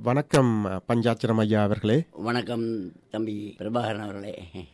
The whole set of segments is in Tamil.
வணக்கம் பஞ்சாச்சரம் ஐயா அவர்களே வணக்கம் தம்பி பிரபாகரன் அவர்களே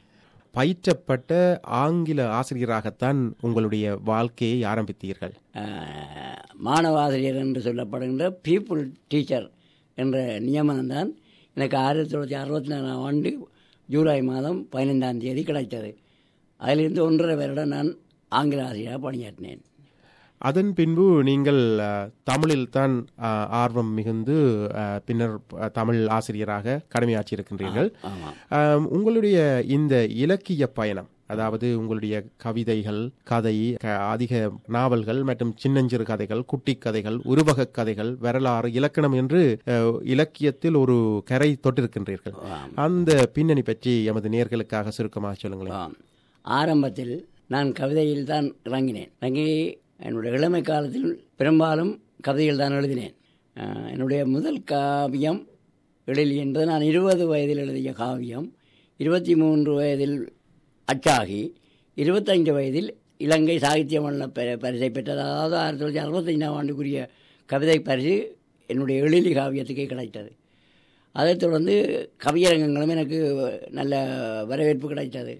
பயிற்றப்பட்ட ஆங்கில ஆசிரியராகத்தான் உங்களுடைய வாழ்க்கையை ஆரம்பித்தீர்கள் அஹ், மாணவ ஆசிரியர் என்று சொல்லப்படுகின்ற பீப்புள் டீச்சர் என்ற நியமனம்தான் எனக்கு ஆயிரத்தி தொள்ளாயிரத்தி அறுபத்தி நாலாம் ஆண்டு ஜூலை மாதம் பதினைந்தாம் தேதி கிடைத்தது அதிலிருந்து ஒன்றரை வருடம் நான் ஆங்கில ஆசிரியராக பணியாற்றினேன் அதன் பின்பு நீங்கள் அஹ், தமிழில்தான் அஹ், ஆர்வம் மிகுந்து அஹ், பின்னர் அஹ், தமிழ் ஆசிரியராக கடமையாற்றியிருக்கின்றீர்கள் ஆமாம் அஹ், உங்களுடைய இந்த இலக்கிய பயணம் அதாவது உங்களுடைய கவிதைகள் கதை க- அதிக நாவல்கள் மற்றும் சின்னஞ்சிறு கதைகள் குட்டி கதைகள் உருவக கதைகள் வரலாறு இலக்கணம் என்று அஹ், இலக்கியத்தில் ஒரு கரை தொட்டிருக்கின்றீர்கள் ஆம். அந்த பின்னணி பற்றி எமது நேர்களுக்காக சுருக்கமாக சொல்லுங்களேன் ஆம் ஆரம்பத்தில் நான் கவிதையில் தான் இறங்கினேன் இறங்கி என்னுடைய இளமை காலத்தில் பெரும்பாலும் கவிதைகள் தான் எழுதினேன் அஹ், என்னுடைய முதல் காவியம் எழில் என்பது நான் இருபது வயதில் எழுதிய காவியம் இருபத்தி மூன்று வயதில் அச்சாகி இருபத்தைந்து வயதில் இலங்கை சாகித்ய மன்ன ப- பரிசை பெற்றது அதாவது ஆயிரத்தி தொள்ளாயிரத்தி அறுபத்தைந்தாம் ஆண்டுக்குரிய கவிதை பரிசு என்னுடைய எழிலி காவியத்துக்கே கிடைத்தது அதைத் தொடர்ந்து கவியரங்கங்களும் எனக்கு நல்ல வரவேற்பு கிடைத்தது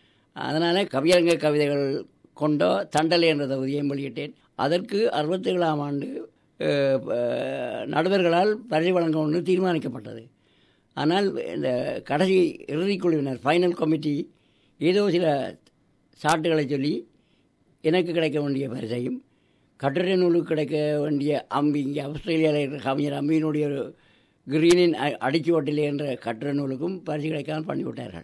அதனால் கவியரங்க கவிதைகள் கொண்ட தண்டலை என்ற தொகுதியையும் வெளியிட்டேன் அதற்கு அறுபத்தேழாம் ஆண்டு அஹ், அஹ், நடுவர்களால் பரிசு வழங்க ஒன்று தீர்மானிக்கப்பட்டது ஆனால் இந்த கடைசி இறுதிக்குழுவினர் ஃபைனல் கமிட்டி ஏதோ சில சாட்டுகளை சொல்லி எனக்கு கிடைக்க வேண்டிய பரிசையும் கட்டுரை நூலுக்கு கிடைக்க வேண்டிய அம்பி இங்கே ஆஸ்திரேலியாவில் இருக்கிற கவிஞர் அம்பியினுடைய ஒரு கிரீனின் அ- அடிச்சுவட்டிலே என்ற கட்டுரை நூலுக்கும் பரிசு கிடைக்காமல் பண்ணிவிட்டார்கள்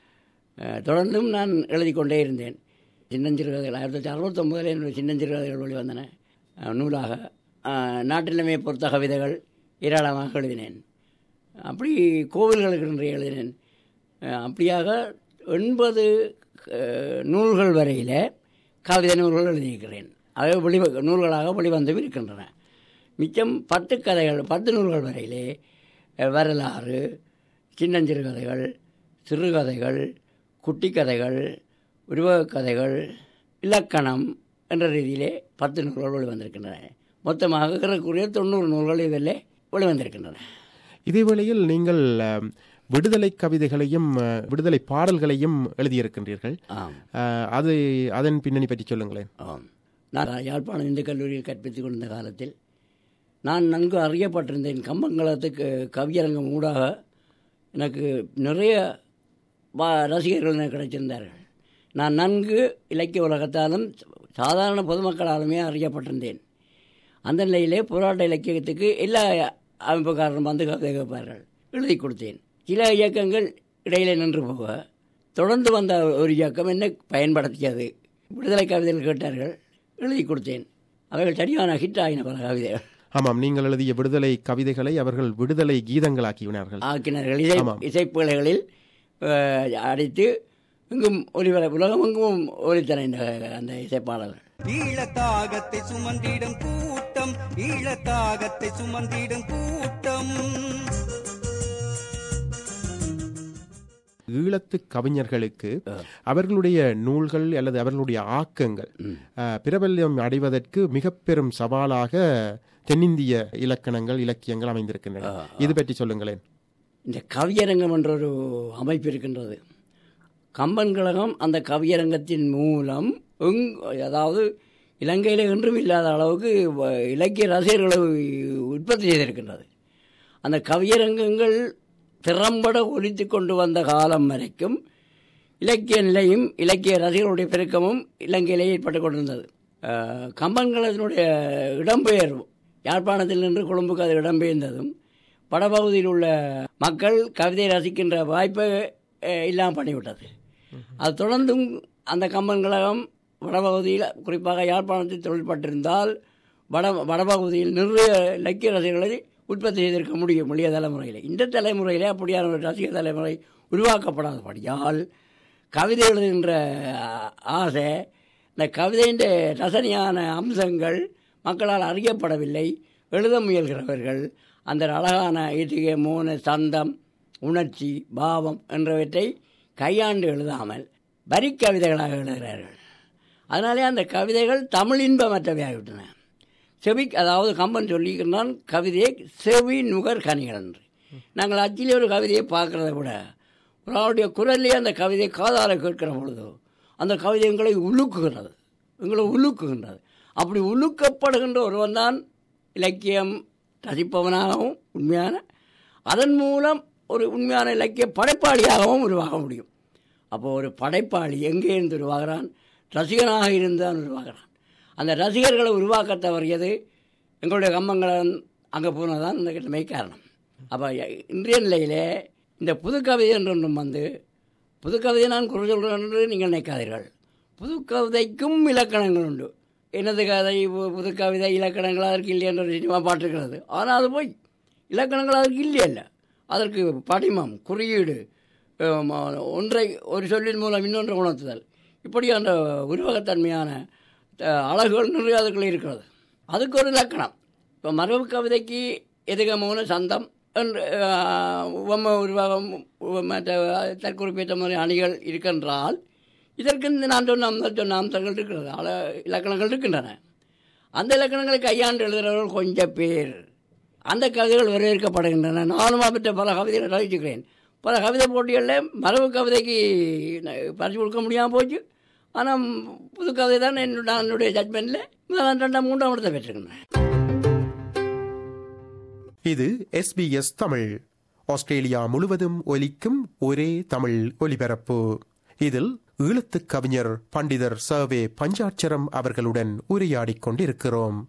அஹ், தொடர்ந்தும் நான் எழுதி கொண்டே இருந்தேன் சின்னஞ்சிறுகதைகள் ஆயிரத்தி தொள்ளாயிரத்தி அறுபத்தொம்பதில் என்னுடைய சின்னஞ்சிறுகதைகள் வெளிவந்தன அஹ், நூலாக அஹ், நாட்டிலமே பொறுத்த கவிதைகள் ஏராளமாக எழுதினேன் அப்படி கோவில்களுக்கு நிறைய எழுதினேன் அஹ், அப்படியாக எண்பது அஹ், நூல்கள் வரையில் கவிதை நூல்கள் எழுதியிருக்கிறேன் அவை வெளி நூல்களாக வெளிவந்து இருக்கின்றன மிச்சம் பத்து கதைகள் பத்து நூல்கள் வரையிலே அஹ், வரலாறு சின்னஞ்சிறு கதைகள் சிறுகதைகள் குட்டி கதைகள் உருவகக் கதைகள் இலக்கணம் என்ற ரீதியிலே பத்து நூல்கள் வெளிவந்திருக்கின்றன மொத்தமாக இருக்கிறக்கூடிய தொண்ணூறு நூல்கள் இதில் வெளிவந்திருக்கின்றன இதேவேளையில் நீங்கள் அஹ், விடுதலை கவிதைகளையும் அஹ், விடுதலை பாடல்களையும் எழுதியிருக்கின்றீர்கள் ஆம் அஹ், அது அதன் பின்னணி பற்றி சொல்லுங்களேன் ஆம் நான் யாழ்ப்பாணம் இந்து கல்லூரியில் கற்பித்துக் கொண்டிருந்த காலத்தில் நான் நன்கு அறியப்பட்டிருந்தேன் கம்பங்களத்துக்கு கவியரங்கம் ஊடாக எனக்கு நிறைய வா- ரசிகர்கள் எனக்கு கிடைச்சிருந்தார்கள் நான் நன்கு இலக்கிய உலகத்தாலும் சாதாரண பொதுமக்களாலுமே அறியப்பட்டிருந்தேன் அந்த நிலையிலே போராட்ட இலக்கியத்துக்கு எல்லா அமைப்புக்காரரும் வந்து கவிதை கேட்பார்கள் எழுதி கொடுத்தேன் சில இயக்கங்கள் இடையிலே நின்று போக தொடர்ந்து வந்த ஒரு இயக்கம் என்ன பயன்படுத்தியது விடுதலை கவிதைகள் கேட்டார்கள் எழுதி கொடுத்தேன் அவைகள் சரியான ஹிட் ஆகின பல கவிதைகள் ஆமாம் நீங்கள் எழுதிய விடுதலை கவிதைகளை அவர்கள் விடுதலை கீதங்களாக்கினார்கள் ஆக்கினார்கள் இசை ஆமாம். இசைப்பிழைகளில் அஹ், அடித்து எங்கும் ஒளிவர உலகம் எங்கும் ஒளித்தன இந்த அந்த இசைப்பாடல்கள் ஈழத்தாகத்தை சுமந்திடும் கூட்டம் ஈழத்தாகத்தை சுமந்திடும் கூட்டம் ஈழத்து கவிஞர்களுக்கு அவர்களுடைய நூல்கள் அல்லது அவர்களுடைய ஆக்கங்கள் அஹ், பிரபல்யம் அடைவதற்கு மிக பெரும் சவாலாக தென்னிந்திய இலக்கணங்கள் இலக்கியங்கள் அமைந்திருக்கின்றன இது பற்றி சொல்லுங்களேன் இந்த கவியரங்கம் என்ற ஒரு அமைப்பு இருக்கின்றது கம்பன் கழகம் அந்த கவியரங்கத்தின் மூலம் எங் அதாவது இலங்கையில் என்றும் இல்லாத அளவுக்கு வ- இலக்கிய ரசிகர்களை உற்பத்தி செய்திருக்கின்றது அந்த கவியரங்கங்கள் திறம்பட ஒலித்து கொண்டு வந்த காலம் வரைக்கும் இலக்கிய நிலையும் இலக்கிய ரசிகர்களுடைய பெருக்கமும் இலங்கையிலே ஏற்பட்டு கொண்டிருந்தது அஹ், கம்பன் கழகத்தினுடைய இடம்பெயர்வு யாழ்ப்பாணத்தில் நின்று கொழும்புக்கு அது இடம்பெயர்ந்ததும் வடபகுதியில் உள்ள மக்கள் கவிதை ரசிக்கின்ற வாய்ப்பை அஹ், இல்லாமல் பண்ணிவிட்டது அது தொடர்ந்தும் அந்த கம்பன் கழகம் வடபகுதியில் குறிப்பாக யாழ்ப்பாணத்தில் தொழில்பட்டிருந்தால் வட வடபகுதியில் நிறைய இலக்கிய ரசிகர்களை உற்பத்தி செய்திருக்க முடியும் முடிய தலைமுறையில் இந்த தலைமுறையிலே அப்படியான ஒரு ரசிக தலைமுறை உருவாக்கப்படாதபடியால் கவிதை எழுதுகின்ற அஹ், ஆசை இந்த கவிதையின் ரசனையான அம்சங்கள் மக்களால் அறியப்படவில்லை எழுத முயல்கிறவர்கள் அந்த அழகான இயற்கை மோன சந்தம் உணர்ச்சி பாவம் என்றவற்றை கையாண்டு எழுதாமல் வரி கவிதைகளாக எழுதுகிறார்கள் அதனாலே அந்த கவிதைகள் தமிழ் இன்பமற்றவையாகிவிட்டன செவி அதாவது கம்பன் சொல்லிக்கிறான் கவிதையை செவி நுகர் கனிகள் என்று நாங்கள் அச்சிலே ஒரு கவிதையை பார்க்கறத விட ஒரு ஆளுடைய குரல்லே அந்த கவிதை காதால கேட்கிற பொழுது அந்த கவிதை எங்களை உலுக்குகிறது எங்களை உலுக்குகின்றது அப்படி உலுக்கப்படுகின்ற ஒருவன் தான் இலக்கியம் ரசிப்பவனாகவும் உண்மையான அதன் மூலம் ஒரு உண்மையான இலக்கிய படைப்பாளியாகவும் உருவாக முடியும் அப்போ ஒரு படைப்பாளி எங்கே இருந்து உருவாகிறான் ரசிகனாக இருந்தான் உருவாகிறான் அந்த ரசிகர்களை உருவாக்க தவறியது எங்களுடைய கம்மங்களன் அங்கே போனதான் இந்த கிட்டமை காரணம் அப்போ இன்றைய நிலையிலே இந்த புதுக்கவிதை என்று ஒன்றும் வந்து புதுக்கவிதை நான் குறை சொல்கிறேன் என்று நீங்கள் நினைக்காதீர்கள் புதுக்கவிதைக்கும் இலக்கணங்கள் உண்டு எனது கதை பு- புதுக்கவிதை இலக்கணங்கள் அதற்கு இல்லை என்ற ஒரு சினிமா பாட்டுக்கிறது ஆனால் அது போய் இலக்கணங்கள் அதற்கு இல்லை இல்லை அதற்கு படிமம் குறியீடு அஹ், ஒன்றை ஒரு சொல்லின் மூலம் இன்னொன்றை உணர்த்துதல் இப்படி அந்த உருவகத்தன்மையான அஹ், அழகுகள் நிறைய அதுக்குள்ள இருக்கிறது அதுக்கு ஒரு இலக்கணம் இப்போ மரபு கவிதைக்கு எதுகமான சந்தம் என்று அஹ், உவம உருவகம் உவ- மற்ற தற்குறிப்பேற்ற மாதிரி அணிகள் இருக்கின்றால் இதற்கு இந்த நான் சொன்ன அம்சம் சொன்ன அம்சங்கள் இருக்கிறது அழ இலக்கணங்கள் இருக்கின்றன அந்த இலக்கணங்களை கையாண்டு எழுதுகிறவர்கள் கொஞ்சம் பேர் அந்த கவிதைகள் வரவேற்கப்படுகின்றன நானும் பெற்ற பல கவிதைகளை ரசிச்சுக்கிறேன் பல கவிதை போட்டிகளில் மரபு கவிதைக்கு ந- பரிசு கொடுக்க முடியாமல் போச்சு ஆனால் புது கவிதை தான் என்னுடைய நான் என்னுடைய ஜட்மெண்ட்டில் முதலாம் ரெண்டாம் மூன்றாம் இடத்தை பெற்றிருக்கிறேன் இது எஸ்பிஎஸ் தமிழ் ஆஸ்திரேலியா முழுவதும் ஒலிக்கும் ஒரே தமிழ் ஒலிபரப்பு இதில் ஈழத்துக் கவிஞர் பண்டிதர் சவே பஞ்சாட்சரம் அவர்களுடன் உரையாடிக் கொண்டிருக்கிறோம்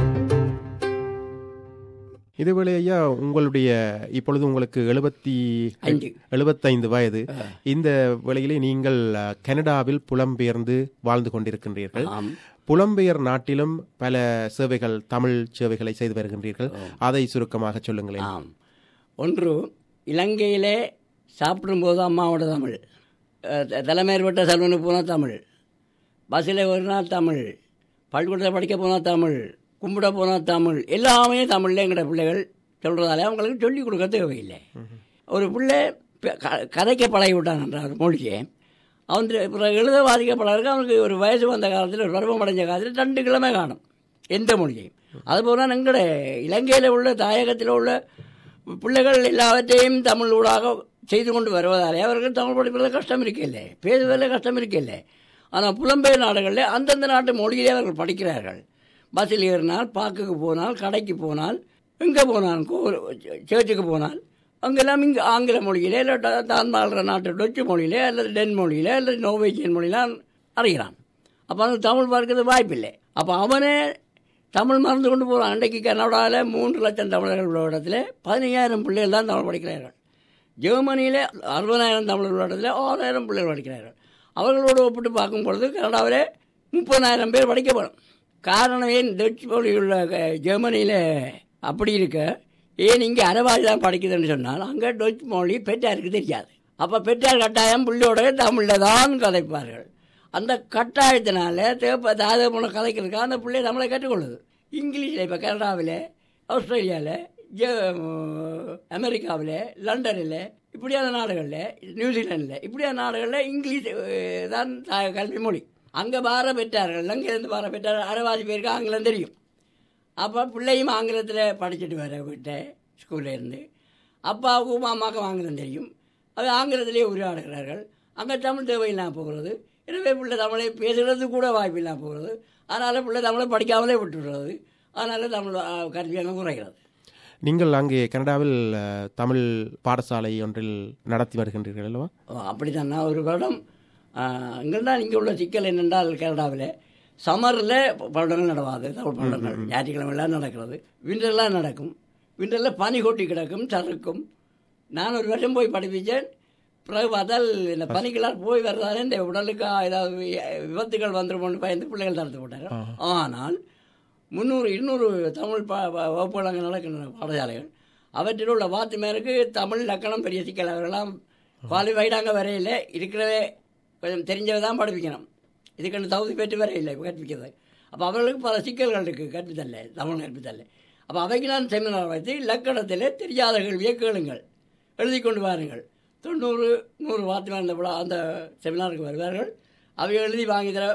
இதுவேளை ஐயா உங்களுடைய இப்பொழுது உங்களுக்கு எழுபத்தி ஐந்து. எழுபத்தைந்து வயது இந்த வேளையிலே நீங்கள் அஹ், கனடாவில் புலம்பெயர்ந்து வாழ்ந்து கொண்டிருக்கின்றீர்கள் ஆம் புலம்பெயர் நாட்டிலும் பல சேவைகள் தமிழ் சேவைகளை செய்து வருகின்றீர்கள் அதை சுருக்கமாக சொல்லுங்களேன் ஆம் ஒன்று இலங்கையிலே சாப்பிடும்போது அம்மாவோட தமிழ் அஹ் த- தலைமையேற்பட்ட செல்வனுக்கு போனால் தமிழ் பஸ்ஸில் ஒரு நாள் தமிழ் பள்ளிக்கூடத்தில் படிக்க போனால் தமிழ் கும்பிட போனால் தமிழ் எல்லாமே தமிழில் எங்கட பிள்ளைகள் சொல்கிறதால அவங்களுக்கு சொல்லிக் கொடுக்க தேவையில்லை ஒரு பிள்ளை ப- க- கதைக்க பழகி விட்டான் என்ற மொழியை அவன் திரு- பிறகு எழுத வாதிக்க பழகிறதுக்கு அவனுக்கு ஒரு வயசு வந்த காலத்தில் ஒரு பருவம் அடைஞ்ச காலத்தில் ரெண்டு கிழமை காணும் எந்த மொழியையும் அதுபோல் எங்கட இலங்கையில் உள்ள தாயகத்தில் உள்ள பிள்ளைகள் எல்லாவற்றையும் தமிழ் ஊடாக செய்து கொண்டு வருவதாலே அவர்கள் தமிழ் படிப்பதில் கஷ்டம் இருக்கில்லை பேசுவதில் கஷ்டம் இருக்கில்லை ஆனால் புலம்பெயர் நாடுகளில் அந்தந்த நாட்டு மொழியிலே அவர்கள் படிக்கிறார்கள் பஸ்ஸில் ஏறினால் பார்க்குக்கு போனால் கடைக்கு போனால் எங்கே போனால் கோ சேர்ச்சுக்கு போனால் அங்கெல்லாம் இங்கே ஆங்கில மொழியிலே இல்லை ட- தான் வாழ்கிற நாட்டு டொச்சு மொழியிலே அல்லது டென் மொழியிலே அல்லது நோவேஜியன் மொழியிலாம் அறிகிறான் அப்போ அவனுக்கு தமிழ் பார்க்கறது வாய்ப்பில்லை அப்போ அவனே தமிழ் மறந்து கொண்டு போகிறான் அன்றைக்கு கனடாவில் மூன்று லட்சம் தமிழர்கள் உள்ள இடத்துல பதினையாயிரம் பிள்ளைகள் தான் தமிழ் படிக்கிறார்கள் ஜெர்மனியில் அறுபதாயிரம் தமிழர்கள் உள்ள இடத்துல ஆறாயிரம் பிள்ளைகள் படிக்கிறார்கள் அவர்களோடு ஒப்பிட்டு பார்க்கும் பொழுது கனடாவில் முப்பதாயிரம் பேர் படிக்கப்படும் காரணம் ஏன் டச் மொழி உள்ள க- ஜெர்மனியில் அப்படி இருக்க ஏன் இங்கே அரைவாசி தான் படிக்குதுன்னு சொன்னால் அங்கே டச் மொழி பெற்றாருக்கு தெரியாது அப்போ பெற்றார் கட்டாயம் பிள்ளையோட தமிழில் தான் கதைப்பார்கள் அந்த கட்டாயத்தினால தேப்ப தாத போன கதைக்கிறதுக்காக அந்த பிள்ளை தமிழை கற்றுக்கொள்ளுது இங்கிலீஷில் இப்போ கனடாவில் ஆஸ்திரேலியாவில் ஜெ அமெரிக்காவில் லண்டனில் இப்படியான நாடுகளில் நியூசிலாண்டில் இப்படியான நாடுகளில் இங்கிலீஷ் அஹ், தான் த- கல்வி மொழி அங்கே பார பெற்றார்கள் அங்கேருந்து பார பெற்றார்கள் அரைவாசி பேருக்கு ஆங்கிலம் தெரியும் அப்போ பிள்ளையும் ஆங்கிலத்தில் படிச்சுட்டு வர விட்ட ஸ்கூல்ல இருந்து அப்பாவுக்கும் அம்மாவுக்கும் ஆங்கிலம் தெரியும் அது ஆங்கிலத்திலே உரையாடுகிறார்கள் அங்கே தமிழ் தேவையில்லாமல் போகிறது எனவே பிள்ளை தமிழை பேசுகிறது கூட வாய்ப்பில்லாமல் போகிறது அதனால் பிள்ளை தமிழை படிக்காமலே விட்டுடுறது அதனால் தமிழ் ஆ, கல்வி அங்கே குறைகிறது நீங்கள் அங்கே கனடாவில் அஹ், தமிழ் பாடசாலை ஒன்றில் நடத்தி வருகின்றீர்கள் அல்லவா அப்படித்தான் நான் ஒரு வருடம் இங்கெல்லாம் இங்கே உள்ள சிக்கல் என்னென்றால் கனடாவில் சம்மரில் படங்கள் நடவாது தமிழ் படங்கள் ஞாயிற்றுக்கிழமைலாம் நடக்கிறது விண்டர்லாம் நடக்கும் விண்டரில் பனி கொட்டி கிடக்கும் சறுக்கும் நான் ஒரு வருஷம் போய் படிப்பிச்சேன் பிறகு பார்த்தால் இந்த பனிக்கெல்லாம் போய் வர்றதால இந்த உடலுக்கு ஏதாவது வி- விபத்துகள் வந்துருமோன்னு பயந்து பிள்ளைகள் தடுத்து போட்டாங்க ஆனால் முந்நூறு இருநூறு தமிழ் பா பா- வகுப்புகள் அங்கே நடக்கின்றன பாடசாலைகள் அவற்றில் உள்ள வாத்திமாருக்கு தமிழ் லக்கணம் பெரிய சிக்கல் அவரெல்லாம் குவாலிஃபைடு அங்கே வரையில இருக்கிறவே கொஞ்சம் தெரிஞ்சவை தான் படிப்பிக்கணும் இதுக்கு தகுதி பெற்று வரையில்லை கற்பிக்கிறது அப்போ அவர்களுக்கு பல சிக்கல்கள் இருக்குது கற்பித்தல்ல தமிழ் கற்பித்தல்ல அப்போ அவைக்கு நான் செமினார் வைத்து இலக்கணத்தில் தெரியாத கேள்வியை கேளுங்கள் எழுதி கொண்டு வாருங்கள் தொண்ணூறு நூறு வாத்திமார் அந்த விழா அந்த செமினாருக்கு வருவார்கள் அவை எழுதி வாங்கி தர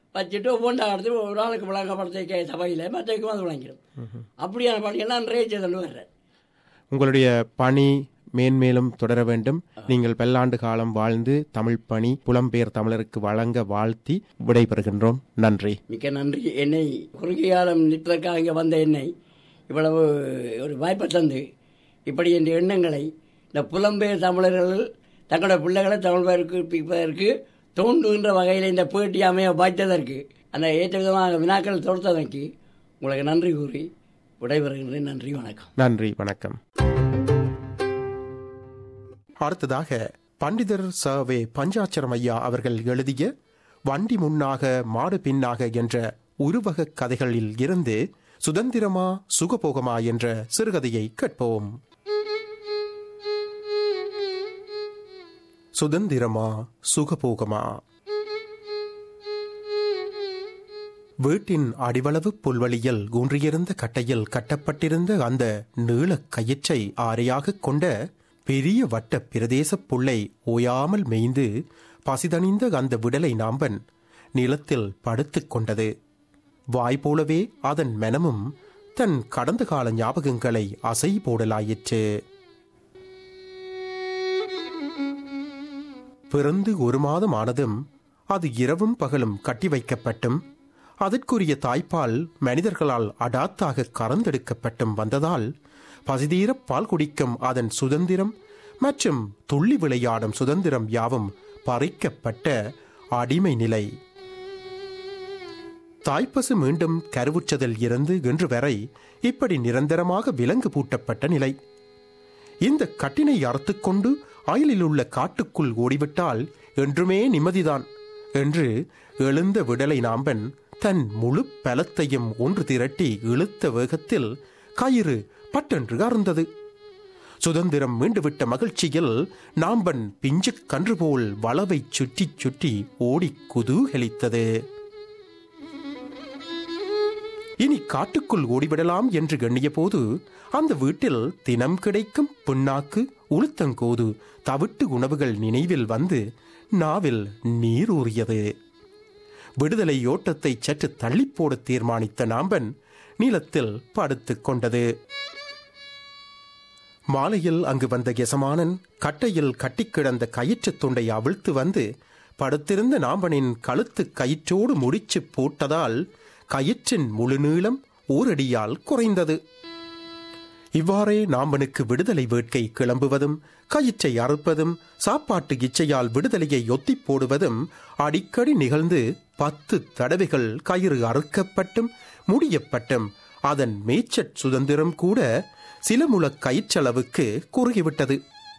வச்சுட்டு ஒவ்வொன்றா எடுத்து ஒரு ஆளுக்கு விளங்கப்படுத்த சபையில் மற்றக்கும் அது விளங்கிடும் அப்படியான பணிகள் நான் நிறைய செய்து வர்றேன் உங்களுடைய பணி மேன்மேலும் தொடர வேண்டும் நீங்கள் பல்லாண்டு காலம் வாழ்ந்து தமிழ் பணி புலம்பெயர் தமிழருக்கு வழங்க வாழ்த்தி விடைபெறுகின்றோம் நன்றி மிக்க நன்றி என்னை குறுகிய காலம் நிற்பதற்காக இங்கே வந்த என்னை இவ்வளவு ஒரு வாய்ப்பை தந்து இப்படி என்ற எண்ணங்களை இந்த புலம்பெயர் தமிழர்கள் தங்களோட பிள்ளைகளை தமிழ் பெயர்க்கு தோன்றுகின்ற வகையில் இந்த பேட்டி அமைய வாய்த்ததற்கு அந்த ஏற்ற விதமாக வினாக்கள் தொடுத்ததற்கு உங்களுக்கு நன்றி கூறி விடைபெறுகின்றேன் நன்றி வணக்கம் நன்றி வணக்கம் அடுத்ததாக பண்டிதர் ச வே பஞ்சாட்சரம் ஐயா அவர்கள் எழுதிய வண்டி முன்னாக மாடு பின்னாக என்ற உருவக கதைகளில் இருந்து சுதந்திரமா சுகபோகமா என்ற சிறுகதையை கேட்போம் சுதந்திரமா சுகபோகமா வீட்டின் அடிவளவு புல்வெளியில் ஊன்றியிருந்த கட்டையில் கட்டப்பட்டிருந்த அந்த நீளக் கயிற்றை ஆரையாகக் கொண்ட பெரிய வட்ட பிரதேச புல்லை ஓயாமல் மேய்ந்து பசிதணிந்த அந்த விடலை நாம்பன் நிலத்தில் படுத்துக் கொண்டது வாய் போலவே அதன் மனமும் தன் கடந்த கால ஞாபகங்களை அசை போடலாயிற்று பிறந்து ஒரு மாதம் ஆனதும் அது இரவும் பகலும் கட்டி வைக்கப்பட்டும் அதற்குரிய தாய்ப்பால் மனிதர்களால் அடாத்தாக கறந்தெடுக்கப்பட்டும் வந்ததால் பசிதீர பால் குடிக்கும் அதன் சுதந்திரம் மற்றும் துள்ளி விளையாடும் சுதந்திரம் யாவும் பறிக்கப்பட்ட அடிமை நிலை தாய்ப்பசு மீண்டும் கருவுற்றதில் இருந்து இன்று வரை இப்படி நிரந்தரமாக விலங்கு பூட்டப்பட்ட நிலை இந்த கட்டினை அறுத்துக்கொண்டு அயலில் உள்ள காட்டுக்குள் ஓடிவிட்டால் என்றுமே நிம்மதிதான் என்று எழுந்த விடலை நாம்பன் தன் முழு பலத்தையும் ஒன்று திரட்டி இழுத்த வேகத்தில் கயிறு பட்டென்று அருந்தது சுதந்திரம் மீண்டுவிட்ட மகிழ்ச்சியில் நாம்பன் பிஞ்சு கன்று போல் வளவை சுற்றி சுற்றி ஓடி குதூகலித்தது இனி காட்டுக்குள் ஓடிவிடலாம் என்று எண்ணிய போது அந்த வீட்டில் தினம் கிடைக்கும் புண்ணாக்கு உளுத்தங்கோது தவிட்டு உணவுகள் நினைவில் வந்து நாவில் நீர் ஊறியது விடுதலை ஓட்டத்தை சற்று தள்ளிப்போட தீர்மானித்த நாம்பன் நீளத்தில் படுத்துக் கொண்டது மாலையில் அங்கு வந்த எசமானன் கட்டையில் கட்டிக்கிடந்த கயிற்றுத் துண்டை அவிழ்த்து வந்து படுத்திருந்த நாம்பனின் கழுத்து கயிற்றோடு முடிச்சு போட்டதால் கயிற்றின் முழு நீளம் ஓரடியால் குறைந்தது இவ்வாறே நாம்பனுக்கு விடுதலை வேட்கை கிளம்புவதும் கயிற்றை அறுப்பதும் சாப்பாட்டு இச்சையால் விடுதலையை ஒத்திப் போடுவதும் அடிக்கடி நிகழ்ந்து பத்து தடவைகள் கயிறு அறுக்கப்பட்டும் முடியப்பட்டும் அதன் மேய்ச்சற் சுதந்திரம் கூட சில முழ கயிற்றளவுக்கு குறுகிவிட்டது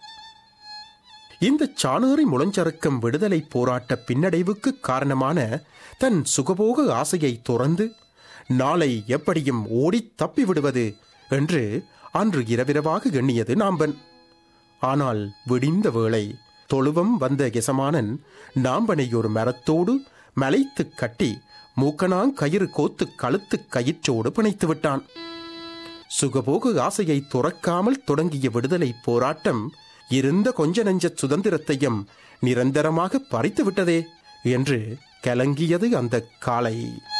இந்த சாணேறி முழஞ்சறுக்கும் விடுதலை போராட்ட பின்னடைவுக்கு காரணமான தன் சுகபோக ஆசையை துறந்து நாளை எப்படியும் ஓடித் தப்பி விடுவது என்று அன்று இரவிரவாக எண்ணியது நாம்பன் ஆனால் விடிந்த வேளை தொழுவம் வந்த எசமானன் நாம்பனை ஒரு மரத்தோடு மலைத்துக் கட்டி மூக்கனாங் கயிறு கோத்து கழுத்து கயிற்றோடு பிணைத்து விட்டான் சுகபோக ஆசையை துறக்காமல் தொடங்கிய விடுதலை போராட்டம் இருந்த கொஞ்ச நெஞ்ச சுதந்திரத்தையும் நிரந்தரமாக பறித்து விட்டதே என்று கலங்கியது அந்த காலை